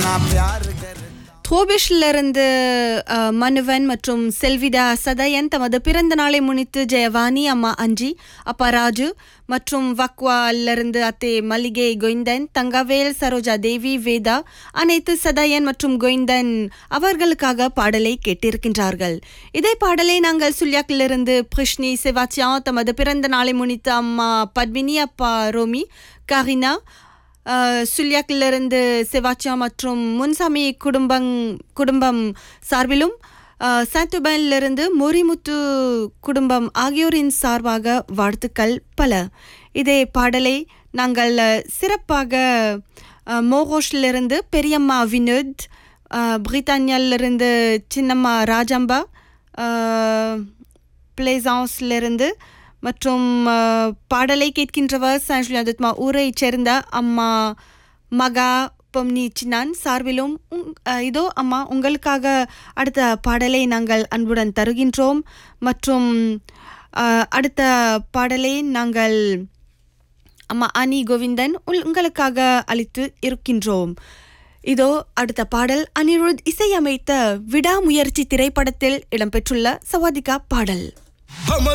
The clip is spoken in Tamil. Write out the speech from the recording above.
ना प्यार कर தோபிஷிலிருந்து அஹ், மனுவன் மற்றும் செல்விடா சதயன் தமது பிறந்த நாளை முன்னிட்டு ஜெயவாணி அம்மா அஞ்சி அப்பா ராஜு மற்றும் வக்வாலிருந்து அத்தே மல்லிகை கோவிந்தன் தங்கவேல் சரோஜா தேவி வேதா அனைத்து சதயன் மற்றும் கோவிந்தன் அவர்களுக்காக பாடலை கேட்டிருக்கின்றார்கள் இதே பாடலை நாங்கள் சுல்யாக்கிலிருந்து பிருஷ்ணி செவாச்சியா தமது பிறந்த நாளை முன்னிட்டு அம்மா பத்மினி அப்பா ரோமி கரினா அஹ், சுல்யாக்கிலிருந்து செவாச்சியா மற்றும் முன்சாமி குடும்பங் குடும்பம் சார்பிலும் அஹ், சாத்துபனிலிருந்து மொரிமுத்து குடும்பம் ஆகியோரின் சார்பாக வாழ்த்துக்கள் பல இதே பாடலை நாங்கள் அஹ், சிறப்பாக அஹ், மோகோஷிலிருந்து பெரியம்மா வினோத் அஹ், பிரித்தானியாவிலிருந்து சின்னம்மா ராஜம்பா அஹ், பிளேசான்ஸ்லிருந்து மற்றும் அஹ், பாடலை கேட்கின்றவர் சான்ஜுலியாதுத்மா ஊரைச் சேர்ந்த அம்மா மகா பொம்னி சின்னான் சார்பிலும் உங்- அஹ், இதோ அம்மா உங்களுக்காக அடுத்த பாடலை நாங்கள் அன்புடன் தருகின்றோம் மற்றும் அஹ், அடுத்த பாடலை நாங்கள் அம்மா அனி கோவிந்தன் உள்- உங்களுக்காக அளித்து இருக்கின்றோம் இதோ அடுத்த பாடல் அனிருத் இசையமைத்த விடாமுயற்சி திரைப்படத்தில் இடம்பெற்றுள்ள சவாதிகா பாடல்